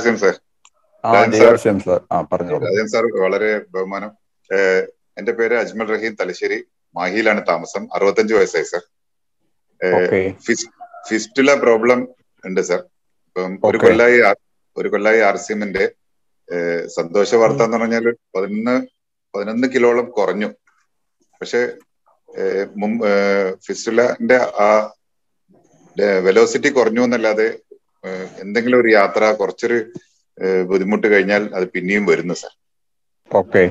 R sir ആ Rajan Jaya sir Harshan sir ആ പറഞ്ഞോളൂ രാജൻ സാർ വളരെ ബഹുമാനം ഏഹ് എന്റെ പേര് അജ്മൽ റഹീം തലശ്ശേരി മാഹിയിലാണ് താമസം അറുപത്തഞ്ച് വയസ്സായി സാർ ഓക്കെ ഫിസ്റ്റുല പ്രോബ്ലം ഉണ്ട് സാർ ഇപ്പം ഒരു Okay. കൊല്ലായി ആ- ഒരു കൊല്ലായി ആർ സി എമ്മിന്റെ സന്തോഷ വാർത്ത എന്ന് പറഞ്ഞാൽ പതിനൊന്ന് പതിനൊന്ന് കിലോളം കുറഞ്ഞു പക്ഷെ ഫിസ്റ്റുലന്റെ ആ വെലോസിറ്റി കുറഞ്ഞു എന്നല്ലാതെ ഏഹ് എന്തെങ്കിലും ഒരു യാത്ര കുറച്ചൊരു ഏഹ് ബുദ്ധിമുട്ട് കഴിഞ്ഞാൽ അത് പിന്നെയും വരുന്നു സാർ ഓക്കെ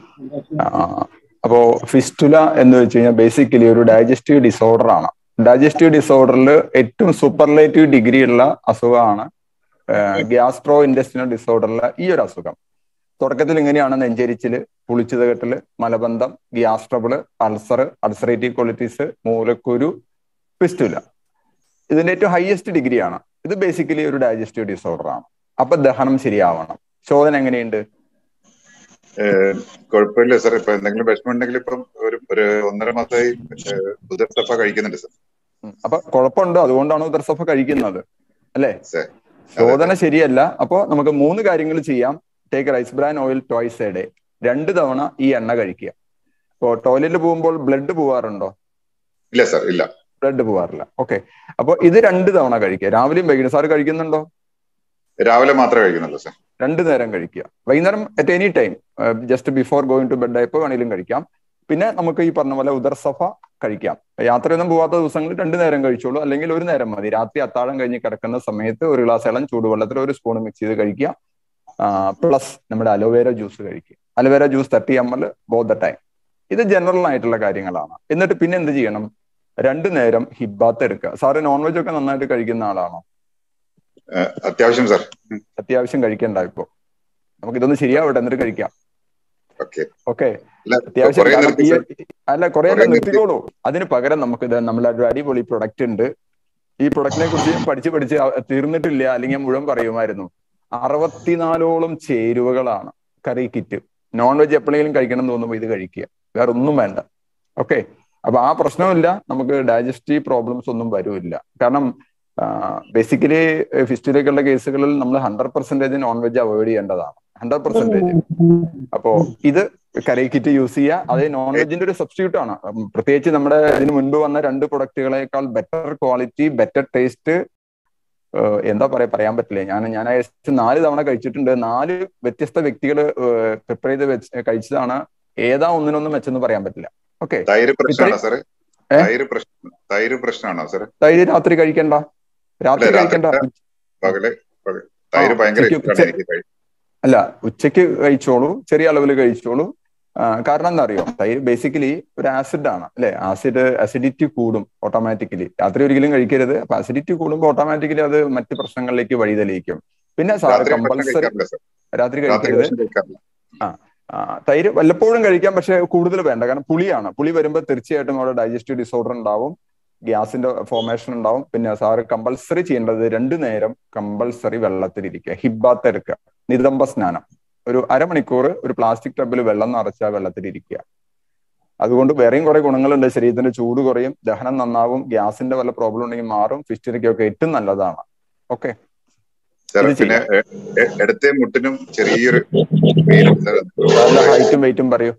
അപ്പോ ഫിസ്റ്റുല എന്ന് വെച്ച് കഴിഞ്ഞാൽ ബേസിക്കലി ഒരു ഡൈജസ്റ്റീവ് ഡിസോർഡർ ആണ് ഡൈജസ്റ്റീവ് ഡിസോർഡറിൽ ഏറ്റവും സൂപ്പർലേറ്റീവ് ഡിഗ്രി ഉള്ള അസുഖമാണ് ഗ്യാസ്ട്രോ ഇൻഡസ്ട്രിയൽ ഡിസോർഡറിലെ ഈ ഒരു അസുഖം തുടക്കത്തിൽ ഇങ്ങനെയാണ് നെഞ്ചരിച്ചില് പുളിച്ചത് കെട്ടല് മലബന്ധം gas trouble ulcer ulcerative colitis മൂലക്കുരു ഫിസ്റ്റുല ഇതിന്റെ ഏറ്റവും ഹയസ്റ്റ് ഡിഗ്രിയാണ് ഇത് ബേസിക്കലി ഒരു ഡൈജസ്റ്റീവ് ഡിസോർഡർ ആണ് അപ്പൊ ദഹനം ശരിയാവണം ശോധന എങ്ങനെയുണ്ട് ഏഹ് കുഴപ്പമില്ല സാർ ഇപ്പൊ എന്തെങ്കിലും വിഷമം ഉണ്ടെങ്കിൽ ഇപ്പം ഒരു ഒരു ഒന്നര മാസമായി ഉദർസഫ കഴിക്കുന്നുണ്ട് സാർ ഉം. അപ്പൊ കുഴപ്പമുണ്ട് അതുകൊണ്ടാണ് ഉദർസഫ കഴിക്കുന്നത് അല്ലേ സാർ ശോധന ശരിയല്ല അപ്പൊ നമുക്ക് മൂന്ന് കാര്യങ്ങൾ ചെയ്യാം take rice bran oil twice a day രണ്ട് തവണ ഈ എണ്ണ കഴിക്കുക ഇപ്പോ ടോയ്ലറ്റിൽ പോകുമ്പോൾ ബ്ലഡ് പോവാറുണ്ടോ ഇല്ല സാർ ഇല്ല ബ്ലഡ് പോവാറില്ല ഓക്കെ അപ്പൊ ഇത് രണ്ട് തവണ കഴിക്കുക രാവിലെയും വൈകിട്ട് സാർ കഴിക്കുന്നുണ്ടോ രാവിലെ മാത്രമേ കഴിക്കുന്നുള്ളൂ സാർ രണ്ട് നേരം കഴിക്കുക വൈകുന്നേരം at any time just before going to bed എപ്പോൾ വേണമെങ്കിലും കഴിക്കാം പിന്നെ നമുക്ക് ഈ പറഞ്ഞ പോലെ ഉദർസഫ കഴിക്കാം യാത്രയൊന്നും പോവാത്ത ദിവസങ്ങളിൽ രണ്ട് നേരം കഴിച്ചോളൂ അല്ലെങ്കിൽ ഒരു നേരം മതി രാത്രി അത്താഴം കഴിഞ്ഞ് കിടക്കുന്ന സമയത്ത് ഒരു ഗ്ലാസ് ഇളം ചൂടുവെള്ളത്തിൽ ഒരു സ്പൂൺ മിക്സ് ചെയ്ത് കഴിക്കുക പ്ലസ് നമ്മുടെ അലോവേര ജ്യൂസ് കഴിക്കുക aloe vera juice thirty M L both the time ഇത് ജനറൽ ആയിട്ടുള്ള കാര്യങ്ങളാണ് എന്നിട്ട് പിന്നെ എന്ത് ചെയ്യണം രണ്ടു നേരം ഹിബാത്ത് എടുക്കുക സാറ് നോൺ വെജ് ഒക്കെ നന്നായിട്ട് കഴിക്കുന്ന ആളാണോ ഏഹ് അത്യാവശ്യം സാർ അത്യാവശ്യം കഴിക്കണ്ട ഇപ്പോ നമുക്ക് ഇതൊന്ന് ശരിയാവട്ടെ എന്നിട്ട് കഴിക്കാം ഓക്കെ ഓക്കെ അല്ല അത്യാവശ്യം കുറേ കാരണം നിർത്തി ഈ സാർ അല്ല കുറെ കുറേ നിർത്തി. നിർത്തിക്കോളൂ അതിന് പകരം നമുക്ക് ഇത് നമ്മളെ ഒരു അടിപൊളി പ്രൊഡക്റ്റ് ഉണ്ട് ഈ പ്രൊഡക്റ്റിനെ കുറിച്ച് ഞാൻ പഠിച്ച് പഠിച്ച് ആ- തീർന്നിട്ടില്ല അല്ലെങ്കിൽ ഞാൻ മുഴുവൻ പറയുമായിരുന്നു അറുപത്തിനാലോളം ചേരുവകളാണ് കറി കിറ്റ് നോൺ വെജ് എപ്പോഴെങ്കിലും കഴിക്കണം എന്ന് തോന്നുമ്പോൾ ഇത് കഴിക്കുക വേറെ ഒന്നും വേണ്ട ഓക്കെ അപ്പൊ ആ പ്രശ്നമില്ല നമുക്ക് ഡൈജസ്റ്റീവ് പ്രോബ്ലംസ് ഒന്നും വരില്ല കാരണം ബേസിക്കലി ഫിസ്റ്റിലേക്കുള്ള കേസുകളിൽ നമ്മൾ hundred percentage non veg avoid ചെയ്യേണ്ടതാണ് ഹൺഡ്രഡ് പെർസെന്റേജ് അപ്പോ ഇത് കറി കിറ്റ് യൂസ് ചെയ്യുക അത് നോൺ വെജിന്റെ ഒരു സബ്സ്റ്റിറ്റ്യൂട്ട് ആണ് ഉം, പ്രത്യേകിച്ച് നമ്മുടെ ഇതിന് മുൻപ് വന്ന രണ്ട് പ്രൊഡക്റ്റുകളെക്കാൾ ബെറ്റർ ക്വാളിറ്റി ബെറ്റർ ടേസ്റ്റ് എന്താ പറയാ പറയാൻ പറ്റില്ല ഞാൻ ഞാൻ ഏകദേശം നാല് തവണ കഴിച്ചിട്ടുണ്ട് നാല് വ്യത്യസ്ത വ്യക്തികൾ പ്രിപ്പയർ ചെയ്ത് വെച്ച് കഴിച്ചതാണ് ഏതാ ഒന്നിനൊന്നും മെച്ചെന്ന് പറയാൻ പറ്റില്ല ഓക്കെ തൈര് പ്രശ്നമാണോ സാർ ഏ? തൈര് പ്രശ്നം തൈര് പ്രശ്നമാണോ സാർ തൈര് രാത്രി കഴിക്കണ്ട രാത്രി അല്ല, രാത്രി കഴിക്കണ്ട പകല് പകല് തൈര് ആ, ഭയങ്കര ഉച്ചയ്ക്ക് ഇഷ്ടമാണ് എനിക്ക് കഴി- അല്ല ഉച്ചയ്ക്ക് കഴിച്ചോളൂ ചെറിയ അളവിൽ കഴിച്ചോളൂ ആ, കാരണം എന്താ അറിയോ തൈര് ബേസിക്കലി ഒരു ആസിഡ് ആണ് അല്ലെ ആസിഡ് അസിഡിറ്റി കൂടും ഓട്ടോമാറ്റിക്കലി രാത്രി ഒരിക്കലും കഴിക്കരുത് അപ്പൊ അസിഡിറ്റി കൂടുമ്പോൾ ഓട്ടോമാറ്റിക്കലി അത് മറ്റ് പ്രശ്നങ്ങളിലേക്ക് വഴിതെളിയിക്കും പിന്നെ സാറ് രാത്രി ഭക്ഷണം കമ്പൽസറി കഴിക്കാറില്ല സാർ രാത്രി രാത്രി കഴിക്കരുത് ഭക്ഷണം കഴിക്കാറില്ല ആ, തൈര് വല്ലപ്പോഴും കഴിക്കാം പക്ഷെ കൂടുതൽ വേണ്ട കാരണം പുളിയാണ് പുളി വരുമ്പോൾ തീർച്ചയായിട്ടും അവിടെ ഡൈജസ്റ്റീവ് ഡിസോർഡർ ഉണ്ടാവും ഗ്യാസിന്റെ ഫോർമേഷൻ ഉണ്ടാവും പിന്നെ സാറ് കമ്പൽസറി ചെയ്യേണ്ടത് രണ്ടു നേരം കമ്പൽസറി വെള്ളത്തിലിരിക്കുക ഹിബാത്ത് എടുക്കുക നിതംബ സ്നാനം ഒരു അരമണിക്കൂർ ഒരു പ്ലാസ്റ്റിക് ടബിൽ വെള്ളം നിറച്ച വെള്ളത്തിലിരിക്കുക അതുകൊണ്ട് വേറെയും കുറെ ഗുണങ്ങളുണ്ട് ശരീരത്തിന്റെ ചൂട് കുറയും ദഹനം നന്നാവും ഗ്യാസിന്റെ വല്ല പ്രോബ്ലം ഉണ്ടെങ്കിൽ മാറും ഫിസ്റ്റിനൊക്കെ ഏറ്റവും നല്ലതാണ് ഓക്കെ സാർ ഇത് പിന്നെ എ- എ- ഇടത്തെ മുട്ടിനും ചെറിയൊരു പെയിനുണ്ട് സാർ സാറിന്റെ ഹൈറ്റും വെയിറ്റും പറയൂ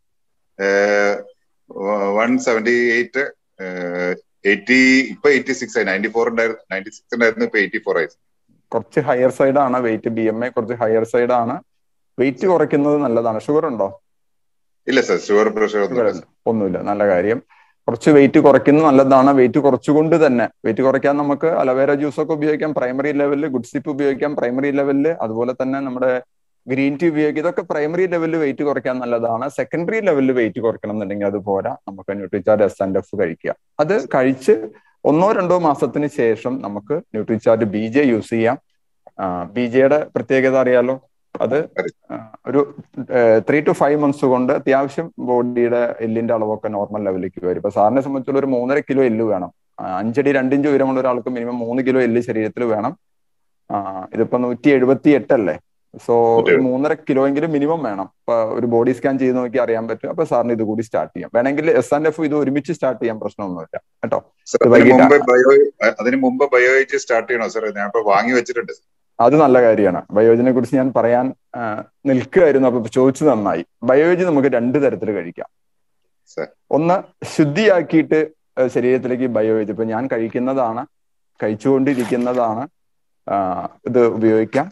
വൺ സെവന്റി എയ്റ്റ് എയ്റ്റി ഇപ്പൊ എയ്റ്റി സിക്സ് ആയി നയൻറ്റി ഫോർ ഉണ്ടായിരുന്നു നയൻറ്റി സിക്സ് ഉണ്ടായിരുന്നു ഇപ്പൊ എയ്റ്റി ഫോർ ആയി കുറച്ച് ഹയർ സൈഡ് ആണ് വെയിറ്റ് ബി എം ഐ കുറച്ച് ഹയർ സൈഡ് ആണ് വെയിറ്റ് കുറയ്ക്കുന്നത് നല്ലതാണ് ഷുഗർ ഉണ്ടോ ഇല്ല സാർ ഷുഗർ പ്രഷർ ഷുഗർ ഒന്നും ഉണ്ട്. ഒന്നുമില്ല നല്ല കാര്യം കുറച്ച് വെയിറ്റ് കുറയ്ക്കുന്നത് നല്ലതാണ് വെയിറ്റ് കുറച്ചുകൊണ്ട് തന്നെ വെയിറ്റ് കുറയ്ക്കാൻ നമുക്ക് അലവേര ജ്യൂസ് ഒക്കെ ഉപയോഗിക്കാം പ്രൈമറി ലെവലിൽ ഗുഡ് സിപ്പ് ഉപയോഗിക്കാം പ്രൈമറി ലെവലിൽ അതുപോലെ തന്നെ നമ്മുടെ ഗ്രീൻ ടീ ഉപയോഗിക്കുക ഇതൊക്കെ പ്രൈമറി ലെവലിൽ വെയിറ്റ് കുറയ്ക്കാൻ നല്ലതാണ് സെക്കൻഡറി ലെവലിൽ വെയിറ്റ് കുറയ്ക്കണം എന്നുണ്ടെങ്കിൽ അത് പോരാ നമുക്ക് ന്യൂട്രിച്ചാർജ് എസ് ആൻഡ് എഫ് കഴിക്കുക അത് കഴിച്ച് ഒന്നോ രണ്ടോ മാസത്തിന് ശേഷം നമുക്ക് ന്യൂട്രിച്ചാർജ് ബി ജെ യൂസ് ചെയ്യാം ബി ജെയുടെ പ്രത്യേകത അറിയാലോ അത് ആ, ഒരു ത്രീ ടു ഫൈവ് മന്ത്സ് കൊണ്ട് അത്യാവശ്യം ബോഡിയുടെ എല്ലിന്റെ അളവൊക്കെ നോർമൽ ലെവലിലേക്ക് വരും ഇപ്പൊ സാറിനെ സംബന്ധിച്ചുള്ള ഒരു മൂന്നര കിലോ എല്ല് വേണം ആ, അഞ്ചടി രണ്ടിഞ്ച് ഉയരമുള്ള ഒരാൾക്ക് മിനിമം മൂന്ന് കിലോ എല്ല് ശരീരത്തിൽ വേണം ആ, ഇതിപ്പോ നൂറ്റി എഴുപത്തി എട്ടല്ലേ സോ ഒരു മൂന്നര കിലോ എങ്കിലും മിനിമം വേണം ഇപ്പൊ ഒരു ബോഡി സ്കാൻ ചെയ്ത് നോക്കി അറിയാൻ പറ്റും അപ്പൊ സാറിന് ഇത് കൂടി സ്റ്റാർട്ട് ചെയ്യാം വേണമെങ്കിൽ എസ് ആൻഡ് എഫ് ഇത് ഒരുമിച്ച് സ്റ്റാർട്ട് ചെയ്യാൻ പ്രശ്നമൊന്നുമില്ല കേട്ടോ സാർ ഇത് അതിന് വൈകിട്ട് മുമ്പ് ബയോ അതിന് മുമ്പ് ബയോ സ്റ്റാർട്ട് ചെയ്യണോ സാർ ഞാൻ ഇപ്പൊ വാങ്ങി വെച്ചിട്ടുണ്ട് അത് നല്ല കാര്യമാണ് ബയോജിനെ കുറിച്ച് ഞാൻ പറയാൻ നിൽക്കുകയായിരുന്നു അപ്പൊ ചോദിച്ചു നന്നായി ബയോജി നമുക്ക് രണ്ട് തരത്തിൽ കഴിക്കാം ഒന്ന് ശുദ്ധിയാക്കിയിട്ട് ശരീരത്തിലേക്ക് ബയോജി ഇപ്പൊ ഞാൻ കഴിക്കുന്നതാണ് കഴിച്ചുകൊണ്ടിരിക്കുന്നതാണ് ഇത് ഉപയോഗിക്കാം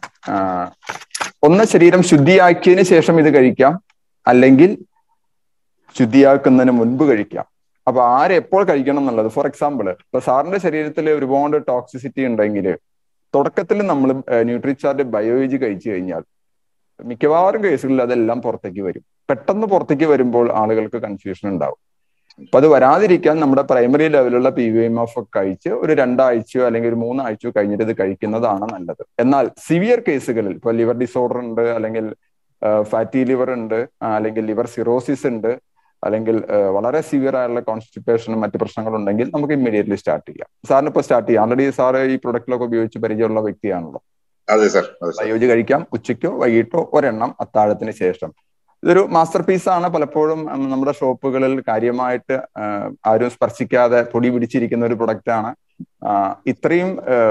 ഒന്ന് ശരീരം ശുദ്ധിയാക്കിയതിന് ശേഷം ഇത് കഴിക്കാം അല്ലെങ്കിൽ ശുദ്ധിയാക്കുന്നതിന് മുൻപ് കഴിക്കാം അപ്പൊ ആരെപ്പോൾ കഴിക്കണം എന്നുള്ളത് ഫോർ എക്സാമ്പിൾ ഇപ്പൊ സാറിന്റെ ശരീരത്തിൽ ഒരുപാട് ടോക്സിസിറ്റി ഉണ്ടെങ്കിൽ തുടക്കത്തിൽ നമ്മൾ ന്യൂട്രിചാർട്ട് ബയോയിജ് കഴിച്ചു കഴിഞ്ഞാൽ മിക്കവാറും കേസുകളിൽ അതെല്ലാം പുറത്തേക്ക് വരും പെട്ടെന്ന് പുറത്തേക്ക് വരുമ്പോൾ ആളുകൾക്ക് കൺഫ്യൂഷൻ ഉണ്ടാവും അപ്പൊ അത് വരാതിരിക്കാൻ നമ്മുടെ പ്രൈമറി ലെവലുള്ള പി വി എം എഫ് ഒക്കെ കഴിച്ച് ഒരു രണ്ടാഴ്ചയോ അല്ലെങ്കിൽ ഒരു മൂന്നാഴ്ചയോ കഴിഞ്ഞിട്ട് ഇത് കഴിക്കുന്നതാണ് നല്ലത് എന്നാൽ സിവിയർ കേസുകളിൽ ഇപ്പൊ ലിവർ ഡിസോർഡർ ഉണ്ട് അല്ലെങ്കിൽ ഫാറ്റി ലിവർ ഉണ്ട് അല്ലെങ്കിൽ ലിവർ സിറോസിസ് ഉണ്ട് അല്ലെങ്കിൽ വളരെ സിവിയർ ആയുള്ള കോൺസ്റ്റിപ്പേഷനും മറ്റു പ്രശ്നങ്ങളും ഉണ്ടെങ്കിൽ നമുക്ക് ഇമ്മീഡിയറ്റ്ലി സ്റ്റാർട്ട് ചെയ്യാം സാറിന് ഇപ്പൊ സ്റ്റാർട്ട് ചെയ്യാം ഓൾറെഡി സാറ് ഈ പ്രൊഡക്റ്റിലൊക്കെ ഉപയോഗിച്ച് പരിചയമുള്ള വ്യക്തിയാണല്ലോ അതെ സാർ ബയോജി കഴിക്കാം ഉച്ചയ്ക്കോ വൈകിട്ടോ ഒരെണ്ണം അത്താഴത്തിന് ശേഷം ഇതൊരു മാസ്റ്റർ പീസ് ആണ് പലപ്പോഴും നമ്മുടെ ഷോപ്പുകളിൽ കാര്യമായിട്ട് ആരും സ്പർശിക്കാതെ പൊടി പിടിച്ചിരിക്കുന്ന ഒരു പ്രൊഡക്റ്റ് ആണ് ഇത്രയും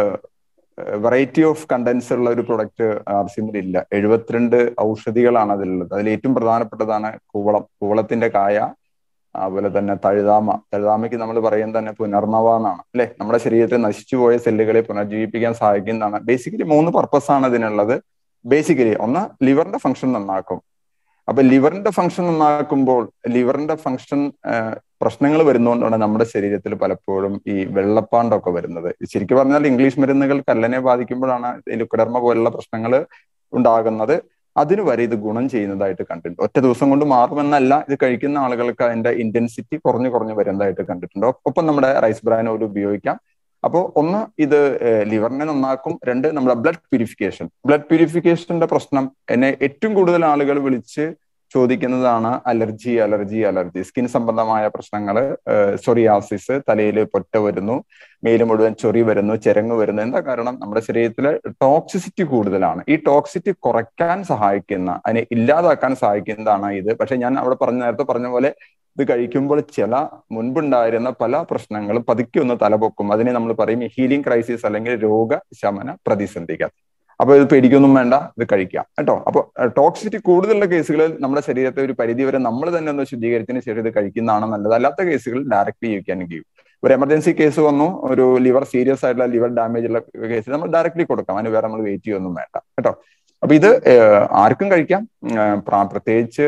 വെറൈറ്റി ഓഫ് കണ്ടൻസ് ഉള്ള ഒരു പ്രൊഡക്റ്റ് ആർസിമിൽ ഇല്ല എഴുപത്തിരണ്ട് ഔഷധികളാണ് അതിലുള്ളത് അതിൽ ഏറ്റവും പ്രധാനപ്പെട്ടതാണ് കൂവളം കൂവളത്തിന്റെ കായ അതുപോലെ തന്നെ തഴുതാമ തഴുതാമയ്ക്ക് നമ്മൾ പറയുന്നത് തന്നെ പുനർനവ എന്നാണ് അല്ലെ നമ്മുടെ ശരീരത്തിൽ നശിച്ചുപോയ സെല്ലുകളെ പുനർജീവിപ്പിക്കാൻ സഹായിക്കുന്നതാണ് ബേസിക്കലി മൂന്ന് പർപ്പസ് ആണ് ഇതിനുള്ളത് ബേസിക്കലി ഒന്ന് ലിവറിന്റെ ഫംഗ്ഷൻ നന്നാക്കും അപ്പൊ ലിവറിന്റെ ഫംഗ്ഷൻ നന്നാക്കുമ്പോൾ ലിവറിന്റെ ഫംഗ്ഷൻ പ്രശ്നങ്ങൾ വരുന്നതുകൊണ്ടാണ് നമ്മുടെ ശരീരത്തിൽ പലപ്പോഴും ഈ വെള്ളപ്പാണ്ടൊക്കെ വരുന്നത് ശരിക്കും പറഞ്ഞാൽ ഇംഗ്ലീഷ് മരുന്നുകൾ കല്ലനെ ബാധിക്കുമ്പോഴാണ് ലുക്കഡർമ പോലുള്ള പ്രശ്നങ്ങൾ ഉണ്ടാകുന്നത് അതിന് വരെ ഇത് ഗുണം ചെയ്യുന്നതായിട്ട് കണ്ടിട്ടുണ്ട് ഒറ്റ ദിവസം കൊണ്ട് മാറുമെന്നല്ല ഇത് കഴിക്കുന്ന ആളുകൾക്ക് അതിന്റെ ഇന്റൻസിറ്റി കുറഞ്ഞു കുറഞ്ഞു വരുന്നതായിട്ട് കണ്ടിട്ടുണ്ട് ഒപ്പം നമ്മുടെ റൈസ് ബ്രാൻ ഓയിൽ ഉപയോഗിക്കാം അപ്പോൾ ഒന്ന് ഇത് ലിവറിനെ നന്നാക്കും രണ്ട് നമ്മുടെ ബ്ലഡ് പ്യൂരിഫിക്കേഷൻ ബ്ലഡ് പ്യൂരിഫിക്കേഷന്റെ പ്രശ്നം എന്നെ ഏറ്റവും കൂടുതൽ ആളുകൾ വിളിച്ച് ചോദിക്കുന്നതാണ് അലർജി അലർജി അലർജി സ്കിൻ സംബന്ധമായ പ്രശ്നങ്ങൾ സൊറിയാസിസ് തലയിൽ പൊറ്റ വരുന്നു മേല് മുഴുവൻ ചൊറി വരുന്നു ചിരങ്ങ് വരുന്നു എന്താ കാരണം നമ്മുടെ ശരീരത്തിൽ ടോക്സിസിറ്റി കൂടുതലാണ് ഈ ടോക്സിറ്റി കുറയ്ക്കാൻ സഹായിക്കുന്ന അതിനെ ഇല്ലാതാക്കാൻ സഹായിക്കുന്നതാണ് ഇത് പക്ഷെ ഞാൻ അവിടെ പറഞ്ഞ നേരത്തെ പറഞ്ഞ പോലെ ഇത് കഴിക്കുമ്പോൾ ചില മുൻപുണ്ടായിരുന്ന പല പ്രശ്നങ്ങളും പതുക്കെ ഒന്ന് തലപൊക്കും അതിനെ നമ്മൾ പറയും ഹീലിംഗ് ക്രൈസിസ് അല്ലെങ്കിൽ രോഗശമന പ്രതിസന്ധികൾ അപ്പൊ ഇത് പേടിക്കൊന്നും വേണ്ട ഇത് കഴിക്കാം കേട്ടോ അപ്പൊ ടോക്സിറ്റി കൂടുതലുള്ള കേസുകളിൽ നമ്മുടെ ശരീരത്തെ ഒരു പരിധി വരെ നമ്മൾ തന്നെ ഒന്ന് ശുദ്ധീകരിച്ചതിന് ശേഷം ഇത് കഴിക്കുന്നതാണ് നല്ലത് അല്ലാത്ത കേസുകളിൽ ഡയറക്റ്റ്ലി യു ക്യാൻ ഗീവ് ഒരു എമർജൻസി കേസ് വന്നു ഒരു ലിവർ സീരിയസ് ആയിട്ടുള്ള ലിവർ ഡാമേജ് ഉള്ള കേസ് നമ്മൾ ഡയറക്റ്റ്ലി കൊടുക്കാം അതിന് വേറെ നമ്മൾ വെയിറ്റ് ചെയ്യൊന്നും വേണ്ട കേട്ടോ അപ്പൊ ഇത് ആർക്കും കഴിക്കാം പ്രത്യേകിച്ച്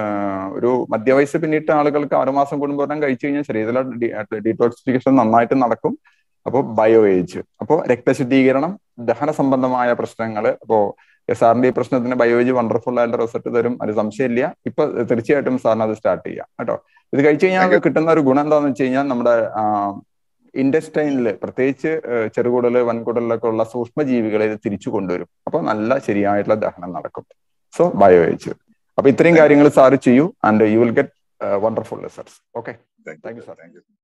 ഒരു മധ്യവയസ്സ് പിന്നിട്ട ആളുകൾക്ക് ആറുമാസം കൂടുമ്പോൾ കഴിച്ചു കഴിഞ്ഞാൽ ശരീരത്തിലെ ഡീടോക്സിഫിക്കേഷൻ നന്നായിട്ട് നടക്കും അപ്പോൾ ബയോ ഏജ് അപ്പോൾ രക്തശുദ്ധീകരണം ദഹന സംബന്ധമായ പ്രശ്നങ്ങൾ അപ്പോ സാറിന്റെ ഈ പ്രശ്നത്തിന് ബയോജി വണ്ടർഫുൾ ആയിട്ടുള്ള റിസൾട്ട് തരും അത് സംശയമില്ല ഇപ്പൊ തീർച്ചയായിട്ടും സാറിന് അത് സ്റ്റാർട്ട് ചെയ്യാം കേട്ടോ ഇത് കഴിച്ചു കഴിഞ്ഞാൽ കിട്ടുന്ന ഒരു ഗുണം എന്താണെന്ന് വെച്ച് കഴിഞ്ഞാൽ നമ്മുടെ ഇൻഡസ്റ്റൈനിൽ പ്രത്യേകിച്ച് ചെറുകുടൽ വൻകുടലിലൊക്കെ ഉള്ള സൂക്ഷ്മജീവികളെ ഇത് തിരിച്ചു കൊണ്ടുവരും അപ്പൊ നല്ല ശരിയായിട്ടുള്ള ദഹനം നടക്കും സോ ബയോ ഏജ് അപ്പൊ ഇത്രയും കാര്യങ്ങൾ സാറ് ചെയ്യൂ and you will get wonderful results okay thank you sir thank U